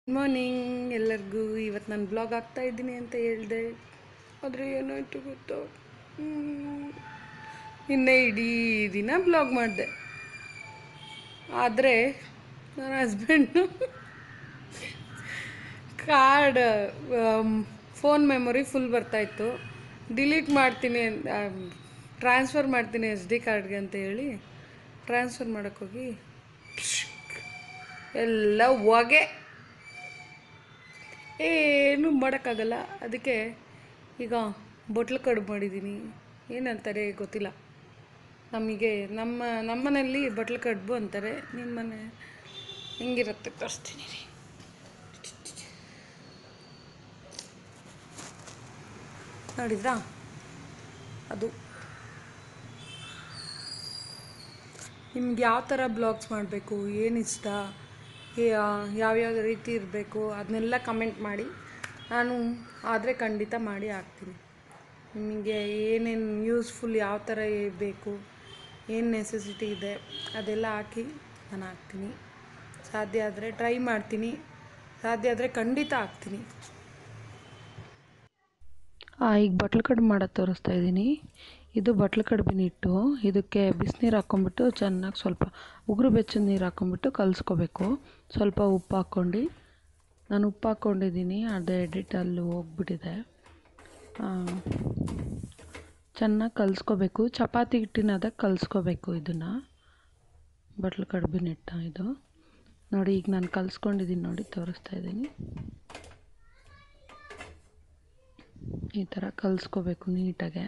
Good morning ಎಲ್ಲರಿಗೂ ಇವತ್ತು ನಾನು ಬ್ಲಾಗ್ ಆಗ್ತಾ ಇದ್ದೀನಿ ಅಂತ ಹೇಳಿದೆ ಆದರೆ ಏನಾಯಿತು ಗೊತ್ತಾ ಹ್ಮ್. ನಿನ್ನೆ ಇಡೀ ದಿನ ಬ್ಲಾಗ್ ಮಾಡಿದೆ ಆದರೆ ನನ್ನ husband card phone memory full ಬರ್ತಾಯಿತ್ತು ಡಿಲೀಟ್ ಮಾಡ್ತೀನಿ ಟ್ರಾನ್ಸ್ಫರ್ ಮಾಡ್ತೀನಿ ಎಸ್ ಡಿ ಕಾರ್ಡ್ಗೆ ಅಂತ ಹೇಳಿ ಟ್ರಾನ್ಸ್ಫರ್ ಮಾಡೋಕ್ಕೋಗಿ ಎಲ್ಲ ಹೊಗೆ ಏನು ಮಾಡೋಕ್ಕಾಗಲ್ಲ ಅದಕ್ಕೆ ಈಗ ಬೊಟ್ಲು ಕಡುಬು ಮಾಡಿದ್ದೀನಿ ಏನಂತಾರೆ ಗೊತ್ತಿಲ್ಲ ನಮಗೆ ನಮ್ಮ ನಮ್ಮನೇಲಿ ಬಟ್ಲು ಕಡುಬು ಅಂತಾರೆ ನಿಮ್ಮ ಮನೆ ಹೆಂಗಿರುತ್ತೆ ತೋರಿಸ್ತೀನಿ ರೀ ನೋಡಿದ್ರಾ ಅದು ನಿಮ್ಗೆ ಯಾವ ಥರ ಬ್ಲಾಗ್ಸ್ ಮಾಡಬೇಕು ಏನು ಇಷ್ಟ ಯಾ- ಯಾವ್ಯಾವ ರೀತಿ ಇರಬೇಕು ಅದನ್ನೆಲ್ಲ ಕಮೆಂಟ್ ಮಾಡಿ ನಾನು ಆದರೆ ಖಂಡಿತ ಮಾಡಿ ಹಾಕ್ತೀನಿ ನಿಮಗೆ ಏನೇನು ಯೂಸ್ಫುಲ್ ಯಾವ ಥರ ಬೇಕು ಏನು ನೆಸೆಸಿಟಿ ಇದೆ ಅದೆಲ್ಲ ಹಾಕಿ ನಾನು ಹಾಕ್ತೀನಿ ಸಾಧ್ಯ ಆದರೆ ಟ್ರೈ ಮಾಡ್ತೀನಿ ಸಾಧ್ಯ ಆದರೆ ಖಂಡಿತ ಹಾಕ್ತೀನಿ ಈಗ ಬಟ್ಲು ಕಡುಬು ಮಾಡೋದು ತೋರಿಸ್ತಾ ಇದ್ದೀನಿ ಇದು ಬಟ್ಲು ಕಡುಬಿನ ಹಿಟ್ಟು ಇದಕ್ಕೆ ಬಿಸಿನೀರು ಹಾಕ್ಕೊಂಬಿಟ್ಟು ಚೆನ್ನಾಗಿ ಸ್ವಲ್ಪ ಉಗುರು ಬೆಚ್ಚದ ನೀರು ಹಾಕ್ಕೊಂಬಿಟ್ಟು ಕಲಿಸ್ಕೋಬೇಕು ಸ್ವಲ್ಪ ಉಪ್ಪು ಹಾಕ್ಕೊಂಡು ನಾನು ಉಪ್ಪು ಹಾಕ್ಕೊಂಡಿದ್ದೀನಿ ಅದು ಎಡಿಟಲ್ಲಿ ಹೋಗ್ಬಿಟ್ಟಿದೆ ಚೆನ್ನಾಗಿ ಕಲಿಸ್ಕೋಬೇಕು ಚಪಾತಿ ಹಿಟ್ಟಿನಾದ ಕಲಿಸ್ಕೋಬೇಕು ಇದನ್ನು ಬಟ್ಲು ಕಡುಬಿನ ಹಿಟ್ಟು ಇದು ನೋಡಿ ಈಗ ನಾನು ಕಲಿಸ್ಕೊಂಡಿದ್ದೀನಿ ನೋಡಿ ತೋರಿಸ್ತಾ ಇದ್ದೀನಿ ಈ ಥರ ಕಲಿಸ್ಕೋಬೇಕು ನೀಟಾಗೆ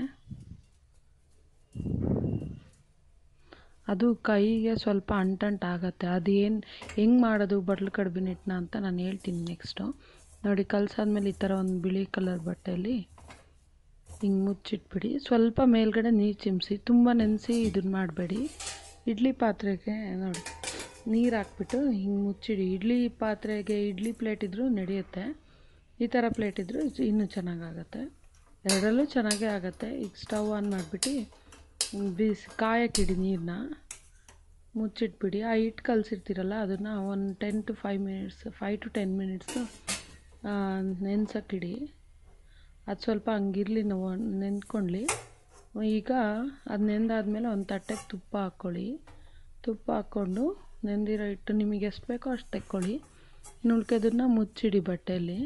ಅದು ಕೈಗೆ ಸ್ವಲ್ಪ ಅಂಟಂಟು ಆಗುತ್ತೆ ಅದು ಏನು ಹೆಂಗೆ ಮಾಡೋದು ಬಟ್ಲು ಕಡುಬಿನ ಹಿಟ್ಟನ್ನ ಅಂತ ನಾನು ಹೇಳ್ತೀನಿ ನೆಕ್ಸ್ಟು ನೋಡಿ ಕಲ್ಸಾದ್ಮೇಲೆ ಈ ಥರ ಒಂದು ಬಿಳಿ ಕಲರ್ ಬಟ್ಟೆಯಲ್ಲಿ ಹಿಂಗೆ ಮುಚ್ಚಿಟ್ಬಿಡಿ ಸ್ವಲ್ಪ ಮೇಲ್ಗಡೆ ನೀರು ಚಿಮ್ಮಿಸಿ ತುಂಬ ನೆನೆಸಿ ಇದನ್ನ ಮಾಡಬೇಡಿ ಇಡ್ಲಿ ಪಾತ್ರೆಗೆ ನೋಡಿ ನೀರು ಹಾಕ್ಬಿಟ್ಟು ಹಿಂಗೆ ಮುಚ್ಚಿಡಿ ಇಡ್ಲಿ ಪಾತ್ರೆಗೆ ಇಡ್ಲಿ ಪ್ಲೇಟ್ ಇದ್ದರೂ ನಡೆಯುತ್ತೆ ಈ ಥರ ಪ್ಲೇಟ್ ಇದ್ದರೂ ಇನ್ನೂ ಚೆನ್ನಾಗಾಗತ್ತೆ ಎರಡರಲ್ಲೂ ಚೆನ್ನಾಗೇ ಆಗುತ್ತೆ ಈಗ ಸ್ಟವ್ ಆನ್ ಮಾಡಿಬಿಟ್ಟು ಬಿಸಿ ಕಾಯಕ್ಕಿಡಿ ನೀರನ್ನ ಮುಚ್ಚಿಟ್ಬಿಡಿ ಆ ಹಿಟ್ಟು ಕಲಸಿರ್ತೀರಲ್ಲ ಅದನ್ನು ಒಂದು ten to five minutes five to ten minutes ನೆನ್ಸಕ್ಕಿಡಿ ಅದು ಸ್ವಲ್ಪ ಹಂಗಿರಲಿ ನಾವು ನೆನ್ಕೊಳ್ಳಿ ಈಗ ಅದು ನೆಂದಾದ್ಮೇಲೆ ಒಂದು ತಟ್ಟೆಗೆ ತುಪ್ಪ ಹಾಕ್ಕೊಳ್ಳಿ ತುಪ್ಪ ಹಾಕ್ಕೊಂಡು ನೆಂದಿರೋ ಹಿಟ್ಟು ನಿಮಗೆ ಎಷ್ಟು ಬೇಕೋ ಅಷ್ಟು ತೆಕ್ಕೊಳ್ಳಿ ಇನ್ನು ಉಳ್ಕೆದನ್ನ ಮುಚ್ಚಿಡಿ ಬಟ್ಟೆಯಲ್ಲಿ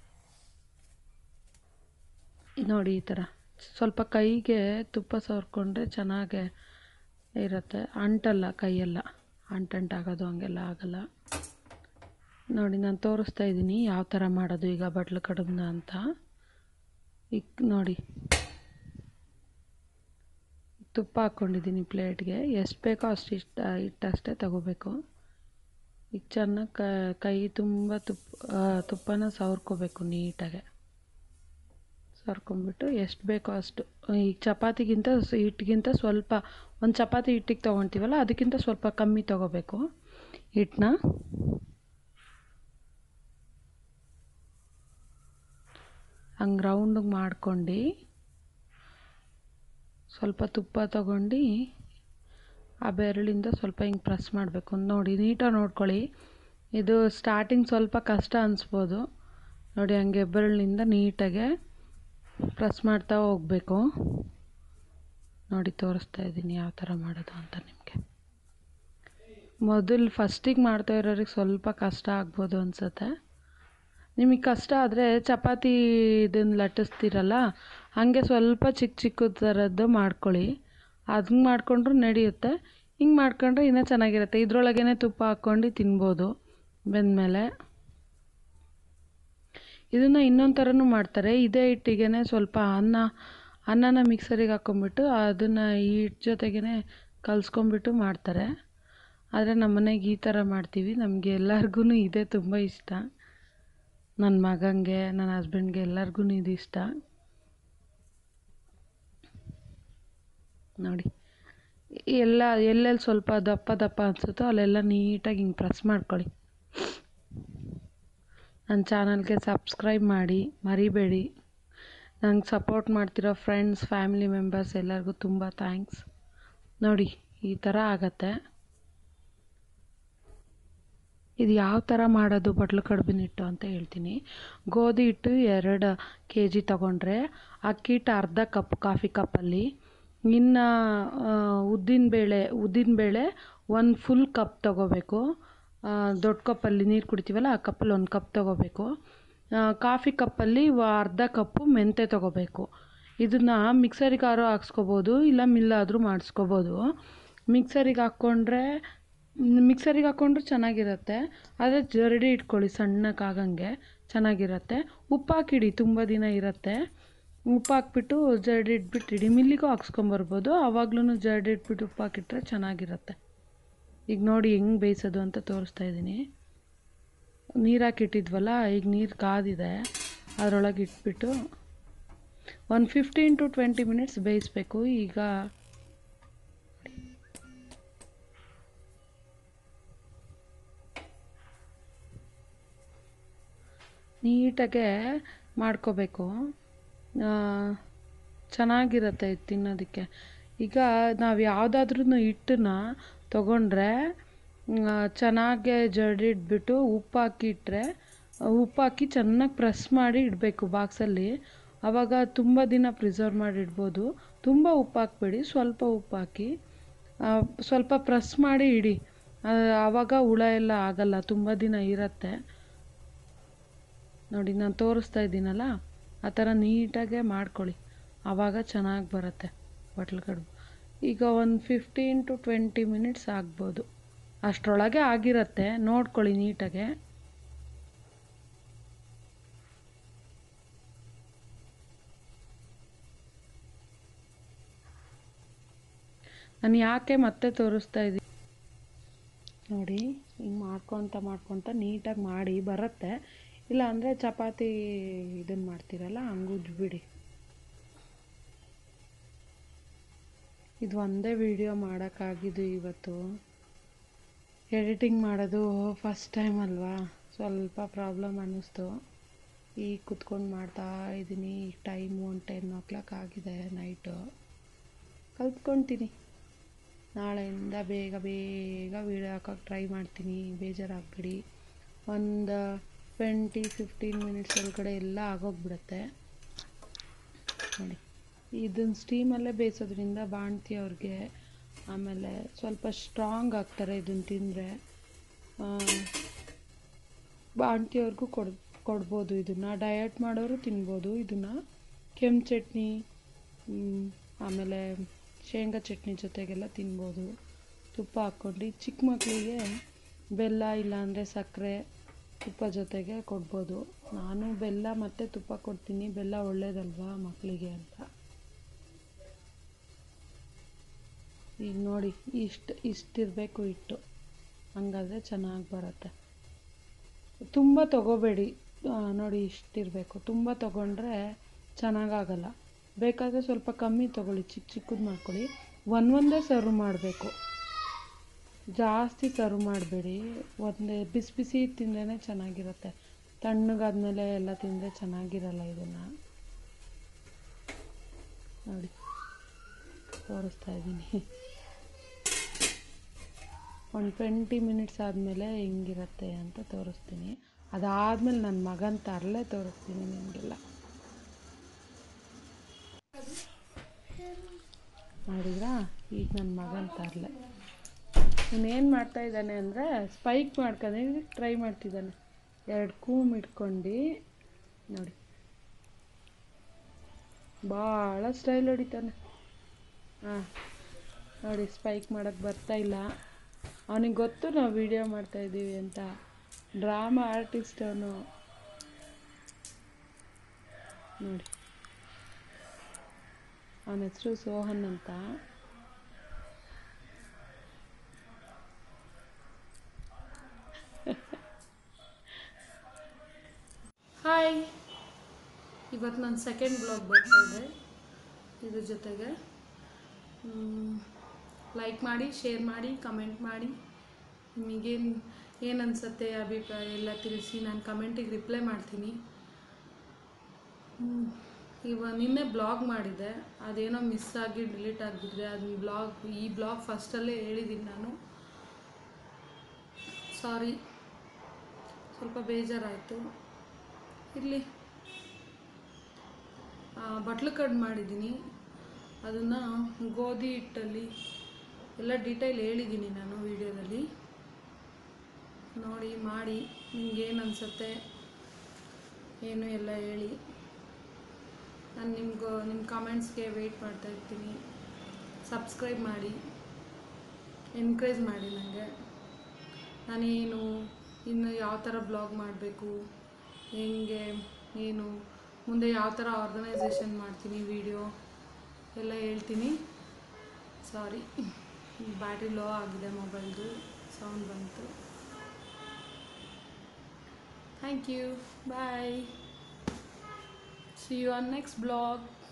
ನೋಡಿ ಈ ಥರ ಸ್ವಲ್ಪ ಕೈಗೆ ತುಪ್ಪ ಸವರ್ಕೊಂಡ್ರೆ ಚೆನ್ನಾಗೆ ಇರುತ್ತೆ ಅಂಟಲ್ಲ ಕೈಯೆಲ್ಲ ಅಂಟಂಟಾಗೋದು ಹಂಗೆಲ್ಲ ಆಗಲ್ಲ ನೋಡಿ ನಾನು ತೋರಿಸ್ತಾ ಇದ್ದೀನಿ ಯಾವ ಥರ ಮಾಡೋದು ಈಗ ಬಟ್ಲು ಕಡುಬನ್ನ ಅಂತ ಈಗ ನೋಡಿ ತುಪ್ಪ ಹಾಕ್ಕೊಂಡಿದ್ದೀನಿ ಪ್ಲೇಟ್ಗೆ ಎಷ್ಟು ಬೇಕೋ ಅಷ್ಟು ಇಷ್ಟ ಇಟ್ಟಷ್ಟೇ ತಗೋಬೇಕು ಈಗ ಚೆನ್ನಾಗಿ ಕೈ ತುಂಬ ತುಪ್ಪ ತುಪ್ಪನ ಸವರ್ಕೋಬೇಕು ನೀಟಾಗೆ ಸರ್ಕೊಂಬಿಟ್ಟು ಎಷ್ಟು ಬೇಕೋ ಅಷ್ಟು ಈಗ ಚಪಾತಿಗಿಂತ ಸ್- ಹಿಟ್ಟಿಗಿಂತ ಸ್ವಲ್ಪ ಒಂದು ಚಪಾತಿ ಹಿಟ್ಟಿಗೆ ತೊಗೊತೀವಲ್ಲ ಅದಕ್ಕಿಂತ ಸ್ವಲ್ಪ ಕಮ್ಮಿ ತೊಗೋಬೇಕು ಹಿಟ್ಟನ್ನ ಹಂಗೆ ರೌಂಡಿಗೆ ಮಾಡ್ಕೊಂಡು ಸ್ವಲ್ಪ ತುಪ್ಪ ತಗೊಂಡು ಆ ಬೆರಳಿಂದ ಸ್ವಲ್ಪ ಹಿಂಗೆ ಪ್ರೆಸ್ ಮಾಡಬೇಕು ನೋಡಿ ನೀಟಾಗಿ ನೋಡ್ಕೊಳ್ಳಿ ಇದು ಸ್ಟಾರ್ಟಿಂಗ್ ಸ್ವಲ್ಪ ಕಷ್ಟ ಅನಿಸ್ಬೋದು ನೋಡಿ ಹಂಗೆ ಬೆರಳಿನಿಂದ ನೀಟಾಗೆ ಪ್ರೆಸ್ ಮಾಡ್ತಾ ಹೋಗಬೇಕು ನೋಡಿ ತೋರಿಸ್ತಾ ಇದ್ದೀನಿ ಯಾವ ಥರ ಮಾಡೋದು ಅಂತ ನಿಮಗೆ ಮೊದಲು ಫಸ್ಟಿಗೆ ಮಾಡ್ತಾ ಇರೋರಿಗೆ ಸ್ವಲ್ಪ ಕಷ್ಟ ಆಗ್ಬೋದು ಅನಿಸುತ್ತೆ ನಿಮಗೆ ಕಷ್ಟ ಆದರೆ ಚಪಾತಿ ಇದನ್ನು ಲಟ್ಟಿಸ್ತೀರಲ್ಲ ಹಾಗೆ ಸ್ವಲ್ಪ ಚಿಕ್ಕ ಚಿಕ್ಕ ಥರದ್ದು ಮಾಡ್ಕೊಳ್ಳಿ ಅದನ್ನ ಮಾಡಿಕೊಂಡ್ರು ನಡೆಯುತ್ತೆ ಹಿಂಗೆ ಮಾಡ್ಕೊಂಡ್ರೆ ಇನ್ನೂ ಚೆನ್ನಾಗಿರುತ್ತೆ ಇದ್ರೊಳಗೇ ತುಪ್ಪ ಹಾಕ್ಕೊಂಡು ತಿನ್ಬೋದು ಬೆಂದಮೇಲೆ ಇದನ್ನು ಇನ್ನೊಂದು ಥರನೂ ಮಾಡ್ತಾರೆ ಇದೇ ಹಿಟ್ಟಿಗೆ ಸ್ವಲ್ಪ ಅನ್ನ ಅನ್ನನ ಮಿಕ್ಸರಿಗೆ ಹಾಕ್ಕೊಂಬಿಟ್ಟು ಅದನ್ನು ಈ ಹಿಟ್ಟು ಜೊತೆಗೇ ಕಲಿಸ್ಕೊಂಬಿಟ್ಟು ಮಾಡ್ತಾರೆ ಆದರೆ ನಮ್ಮ ಮನೆಗೆ ಈ ಥರ ಮಾಡ್ತೀವಿ ನಮಗೆ ಎಲ್ಲರಿಗೂ ಇದೇ ತುಂಬ ಇಷ್ಟ ನನ್ನ ಮಗನಿಗೆ ನನ್ನ ಹಸ್ಬೆಂಡ್ಗೆ ಎಲ್ಲರಿಗೂ ಇದು ಇಷ್ಟ ನೋಡಿ ಎಲ್ಲ ಎಲ್ಲೆಲ್ಲಿ ಸ್ವಲ್ಪ ದಪ್ಪ ದಪ್ಪ ಅನಿಸುತ್ತೋ ಅಲ್ಲೆಲ್ಲ ನೀಟಾಗಿ ಹಿಂಗೆ ಪ್ರೆಸ್ ಮಾಡ್ಕೊಳ್ಳಿ ನನ್ನ ಚಾನಲ್ಗೆ ಸಬ್ಸ್ಕ್ರೈಬ್ ಮಾಡಿ ಮರಿಬೇಡಿ ನಂಗೆ ಸಪೋರ್ಟ್ ಮಾಡ್ತಿರೋ ಫ್ರೆಂಡ್ಸ್ ಫ್ಯಾಮಿಲಿ ಮೆಂಬರ್ಸ್ ಎಲ್ಲರಿಗೂ ತುಂಬ ಥ್ಯಾಂಕ್ಸ್ ನೋಡಿ ಈ ಥರ ಆಗತ್ತೆ ಇದು ಯಾವ ಥರ ಮಾಡೋದು ಬಟ್ಲು ಕಡುಬಿನ ಹಿಟ್ಟು ಅಂತ ಹೇಳ್ತೀನಿ ಗೋಧಿ ಹಿಟ್ಟು ಎರಡು ಕೆ ಜಿ ತೊಗೊಂಡ್ರೆ ಅಕ್ಕಿ ಹಿಟ್ಟು ಅರ್ಧ ಕಪ್ ಕಾಫಿ ಕಪ್ಪಲ್ಲಿ ಇನ್ನು ಉದ್ದಿನಬೇಳೆ ಉದ್ದಿನಬೇಳೆ ಒಂದು ಫುಲ್ ಕಪ್ ತೊಗೋಬೇಕು ದೊಡ್ಡ ಕಪ್ಪಲ್ಲಿ ನೀರು ಕುಡಿತೀವಲ್ಲ ಆ ಕಪ್ಪಲ್ಲಿ ಒಂದು ಕಪ್ ತೊಗೋಬೇಕು ಕಾಫಿ ಕಪ್ಪಲ್ಲಿ ಅರ್ಧ ಕಪ್ಪು ಮೆಂತೆ ತೊಗೋಬೇಕು ಇದನ್ನು ಮಿಕ್ಸರಿಗಾದ್ರೂ ಹಾಕ್ಸ್ಕೊಬೋದು ಇಲ್ಲ ಮಿಲ್ಲಾದರೂ ಮಾಡಿಸ್ಕೋಬೋದು ಮಿಕ್ಸರಿಗೆ ಹಾಕ್ಕೊಂಡ್ರೆ ಮಿಕ್ಸರಿಗೆ ಹಾಕ್ಕೊಂಡ್ರೆ ಚೆನ್ನಾಗಿರುತ್ತೆ ಆದರೆ ಜರಡಿ ಇಟ್ಕೊಳ್ಳಿ ಸಣ್ಣಕ್ಕಾಗಂಗೆ ಚೆನ್ನಾಗಿರುತ್ತೆ ಉಪ್ಪು ಹಾಕಿಡಿ ತುಂಬ ದಿನ ಇರುತ್ತೆ ಉಪ್ಪು ಹಾಕ್ಬಿಟ್ಟು ಜರಡಿ ಇಟ್ಬಿಟ್ಟು ಇಡಿ ಮಿಲ್ಲಿಗೂ ಹಾಕ್ಸ್ಕೊಂಬರ್ಬೋದು ಆವಾಗ್ಲೂ ಜರಡಿ ಇಟ್ಬಿಟ್ಟು ಉಪ್ಪು ಹಾಕಿಟ್ರೆ ಚೆನ್ನಾಗಿರುತ್ತೆ ಈಗ ನೋಡಿ ಹೆಂಗೆ ಬೇಯಿಸೋದು ಅಂತ ತೋರಿಸ್ತಾ ಇದ್ದೀನಿ ನೀರು ಹಾಕಿಟ್ಟಿದ್ವಲ್ಲ ಈಗ ನೀರು ಕಾದಿದೆ ಅದರೊಳಗೆ ಇಟ್ಬಿಟ್ಟು ಒಂದು ಫಿಫ್ಟೀನ್ ಟು ಟ್ವೆಂಟಿ ಮಿನಿಟ್ಸ್ ಬೇಯಿಸ್ಬೇಕು ಈಗ ನೀಟಾಗೆ ಮಾಡ್ಕೋಬೇಕು ಚೆನ್ನಾಗಿರುತ್ತೆ ಇದು ತಿನ್ನೋದಕ್ಕೆ ಈಗ ನಾವು ಯಾವುದಾದ್ರೂ ಹಿಟ್ಟನ್ನ ತೊಗೊಂಡ್ರೆ ಚೆನ್ನಾಗೆ ಜರಡಿ ಇಟ್ಬಿಟ್ಟು ಉಪ್ಪು ಹಾಕಿ ಇಟ್ಟರೆ ಉಪ್ಪು ಹಾಕಿ ಚೆನ್ನಾಗಿ ಪ್ರೆಸ್ ಮಾಡಿ ಇಡಬೇಕು ಬಾಕ್ಸಲ್ಲಿ ಆವಾಗ ತುಂಬ ದಿನ ಪ್ರಿಸರ್ವ್ ಮಾಡಿ ಇಡ್ಬೋದು ತುಂಬ ಉಪ್ಪು ಹಾಕ್ಬೇಡಿ ಸ್ವಲ್ಪ ಉಪ್ಪು ಹಾಕಿ ಸ್ವಲ್ಪ ಪ್ರೆಸ್ ಮಾಡಿ ಇಡಿ ಆವಾಗ ಹುಳ ಎಲ್ಲ ಆಗಲ್ಲ ತುಂಬ ದಿನ ಇರುತ್ತೆ ನೋಡಿ ನಾನು ತೋರಿಸ್ತಾ ಇದ್ದೀನಲ್ಲ ಆ ಥರ ನೀಟಾಗೆ ಮಾಡ್ಕೊಳ್ಳಿ ಆವಾಗ ಚೆನ್ನಾಗಿ ಬರುತ್ತೆ ಬಟ್ಲು ಕಡುಬು ಈಗ ಒಂದು ಫಿಫ್ಟೀನ್ ಟು ಟ್ವೆಂಟಿ ಮಿನಿಟ್ಸ್ ಆಗ್ಬೋದು ಅಷ್ಟರೊಳಗೆ ಆಗಿರುತ್ತೆ ನೋಡ್ಕೊಳ್ಳಿ ನೀಟಾಗೆ ನಾನು ಯಾಕೆ ಮತ್ತೆ ತೋರಿಸ್ತಾ ಇದ್ದೀನಿ ನೋಡಿ ಹಿಂಗೆ ಮಾಡ್ಕೊತ ಮಾಡ್ಕೊತ ನೀಟಾಗಿ ಮಾಡಿ ಬರುತ್ತೆ ಇಲ್ಲ ಅಂದರೆ ಚಪಾತಿ ಇದನ್ನು ಮಾಡ್ತೀರಲ್ಲ ಹಂಗೆ ಉಜ್ಬಿಡಿ ಇದು ಒಂದೇ ವಿಡಿಯೋ ಮಾಡೋಕ್ಕಾಗಿದ್ದು ಇವತ್ತು ಎಡಿಟಿಂಗ್ ಮಾಡೋದು ಫಸ್ಟ್ ಟೈಮ್ ಅಲ್ವಾ ಸ್ವಲ್ಪ ಪ್ರಾಬ್ಲಮ್ ಅನ್ನಿಸ್ತು ಈಗ ಕುತ್ಕೊಂಡು ಮಾಡ್ತಾ ಇದ್ದೀನಿ ಈಗ ಟೈಮು ಒಂದು ಟೆನ್ ಓ ಕ್ಲಾಕ್ ಆಗಿದೆ ನೈಟು ಕಲ್ತ್ಕೊತೀನಿ ನಾಳೆಯಿಂದ ಬೇಗ ಬೇಗ ವೀಡಿಯೋ ಹಾಕೋಕ್ಕೆ ಟ್ರೈ ಮಾಡ್ತೀನಿ ಬೇಜಾರಾಗಬೇಡಿ ಒಂದು ಟ್ವೆಂಟಿ ಫಿಫ್ಟೀನ್ ಮಿನಿಟ್ಸ್ ಒಳಗಡೆ ಎಲ್ಲ ಆಗೋಗ್ಬಿಡುತ್ತೆ ನೋಡಿ ಇದನ್ನು ಸ್ಟೀಮಲ್ಲೇ ಬೇಯಿಸೋದ್ರಿಂದ ಬಾಣ್ತಿ ಅವ್ರಿಗೆ ಆಮೇಲೆ ಸ್ವಲ್ಪ ಸ್ಟ್ರಾಂಗ್ ಆಗ್ತಾರೆ ಇದನ್ನು ತಿಂದರೆ ಬಾಣ್ತಿಯವ್ರಿಗೂ ಕೊಡ್ ಕೊಡ್ಬೋದು ಇದನ್ನು ಡಯಟ್ ಮಾಡೋರು ತಿನ್ಬೋದು ಇದನ್ನು ಕೆಂಪು ಚಟ್ನಿ ಆಮೇಲೆ ಶೇಂಗಾ ಚಟ್ನಿ ಜೊತೆಗೆಲ್ಲ ತಿನ್ಬೋದು ತುಪ್ಪ ಹಾಕ್ಕೊಂಡು ಚಿಕ್ಕ ಮಕ್ಕಳಿಗೆ ಬೆಲ್ಲ ಇಲ್ಲಾಂದರೆ ಸಕ್ಕರೆ ತುಪ್ಪ ಜೊತೆಗೆ ಕೊಡ್ಬೋದು ನಾನು ಬೆಲ್ಲ ಮತ್ತು ತುಪ್ಪ ಕೊಡ್ತೀನಿ ಬೆಲ್ಲ ಒಳ್ಳೇದಲ್ವಾ ಮಕ್ಕಳಿಗೆ ಅಂತ ಈಗ ನೋಡಿ ಇಷ್ಟು ಇಷ್ಟಿರಬೇಕು ಹಿಟ್ಟು ಹಂಗಾದ್ರೆ ಚೆನ್ನಾಗಿ ಬರುತ್ತೆ ತುಂಬ ತೊಗೋಬೇಡಿ ನೋಡಿ ಇಷ್ಟಿರಬೇಕು ತುಂಬ ತೊಗೊಂಡ್ರೆ ಚೆನ್ನಾಗಾಗಲ್ಲ ಬೇಕಾದರೆ ಸ್ವಲ್ಪ ಕಮ್ಮಿ ತೊಗೊಳ್ಳಿ ಚಿಕ್ಕ ಚಿಕ್ಕದು ಮಾಡ್ಕೊಳ್ಳಿ ಒಂದು ಒಂದೇ ಸರ್ವ್ ಮಾಡಬೇಕು ಜಾಸ್ತಿ ಸರ್ವ್ ಮಾಡಬೇಡಿ ಒಂದೇ ಬಿಸಿ ಬಿಸಿ ತಿಂದ್ರೇ ಚೆನ್ನಾಗಿರುತ್ತೆ ತಣ್ಣಗಾದ್ಮೇಲೆ ಎಲ್ಲ ತಿಂದರೆ ಚೆನ್ನಾಗಿರಲ್ಲ ಇದನ್ನು ನೋಡಿ ತೋರಿಸ್ತಾ ಇದ್ದೀನಿ ಒಂದು ಟ್ವೆಂಟಿ ಮಿನಿಟ್ಸ್ ಆದಮೇಲೆ ಹಿಂಗಿರುತ್ತೆ ಅಂತ ತೋರಿಸ್ತೀನಿ ಅದಾದಮೇಲೆ ನನ್ನ ಮಗನ ತರಲೆ ತೋರಿಸ್ತೀನಿ ನಿಮಗೆಲ್ಲ ನೋಡಿದ್ರಾ ಈಗ ನನ್ನ ಮಗನ ತರಲೆ ಇವನೇನು ಮಾಡ್ತಾ ಇದ್ದಾನೆ ಅಂದರೆ ಸ್ಪೈಕ್ ಮಾಡ್ಕೊಂಡು ಟ್ರೈ ಮಾಡ್ತಿದ್ದಾನೆ ಎರಡು ಕೂಮ್ ಇಟ್ಕೊಂಡು ನೋಡಿ ಭಾಳ ಸ್ಟೈಲ್ ಹೊಡಿತಾನೆ ಹಾಂ ನೋಡಿ ಸ್ಪೈಕ್ ಮಾಡೋಕ್ಕೆ ಬರ್ತಾ ಇಲ್ಲ ಅವನಿಗೆ ಗೊತ್ತು ನಾವು ವಿಡಿಯೋ ಮಾಡ್ತಾಯಿದ್ದೀವಿ ಅಂತ ಡ್ರಾಮಾ ಆರ್ಟಿಸ್ಟ್ ಅವನು ನೋಡಿ ಅವನ ಹೆಸರು ಸೋಹನ್ ಅಂತ ಹಾಯ್ ಇವತ್ತು ನನ್ನ ಸೆಕೆಂಡ್ ಬ್ಲಾಗ್ ಬರ್ತಾ ಇದೆ ಇದ್ರ ಜೊತೆಗೆ ಲೈಕ್ ಮಾಡಿ ಶೇರ್ ಮಾಡಿ ಕಮೆಂಟ್ ಮಾಡಿ ನಿಮಗೇನು ಏನು ಅನಿಸುತ್ತೆ ಅಭಿಪ್ರಾಯ ಎಲ್ಲ ತಿಳಿಸಿ ನಾನು ಕಮೆಂಟಿಗೆ ರಿಪ್ಲೈ ಮಾಡ್ತೀನಿ ಹ್ಮ್. ಇವ ನಿನ್ನೆ ಬ್ಲಾಗ್ ಮಾಡಿದ್ದೆ ಅದೇನೋ ಮಿಸ್ ಆಗಿ ಡಿಲೀಟ್ ಆಗಿಬಿಟ್ಟಿದೆ ಅದು ಬ್ಲಾಗ್ ಈ ಬ್ಲಾಗ್ ಫಸ್ಟಲ್ಲೇ ಹೇಳಿದ್ದೀನಿ ನಾನು ಸಾರಿ ಸ್ವಲ್ಪ ಬೇಜಾರಾಯಿತು ಇರಲಿ ಬಟ್ಲು ಕಡ್ ಮಾಡಿದ್ದೀನಿ ಅದನ್ನು ಗೋಧಿ ಹಿಟ್ಟಲ್ಲಿ ಎಲ್ಲ ಡೀಟೇಲ್ ಹೇಳಿದ್ದೀನಿ ನಾನು ವಿಡಿಯೋದಲ್ಲಿ ನೋಡಿ ಮಾಡಿ ನಿಮ್ಗೇನು ಅನಿಸುತ್ತೆ ಏನು ಎಲ್ಲ ಹೇಳಿ ನಾನು ನಿಮ್ಗೆ ನಿಮ್ಮ ಕಮೆಂಟ್ಸ್ಗೆ ವೆಯ್ಟ್ ಮಾಡ್ತಾ ಇರ್ತೀನಿ ಸಬ್ಸ್ಕ್ರೈಬ್ ಮಾಡಿ ಎನ್ಕರೇಜ್ ಮಾಡಿ ನನಗೆ ನಾನೇನು ಇನ್ನು ಯಾವ ಥರ ಬ್ಲಾಗ್ ಮಾಡಬೇಕು ಹೆಂಗೆ ಏನು ಮುಂದೆ ಯಾವ ಥರ ಆರ್ಗನೈಸೇಷನ್ ಮಾಡ್ತೀನಿ ವಿಡಿಯೋ ಎಲ್ಲ ಹೇಳ್ತೀನಿ ಸಾರಿ ಬ್ಯಾಟ್ರಿ ಲೋ ಆಗಿದೆ ಮೊಬೈಲ್ದು ಸೌಂಡ್ ಬಂತು thank you bye see you on next blog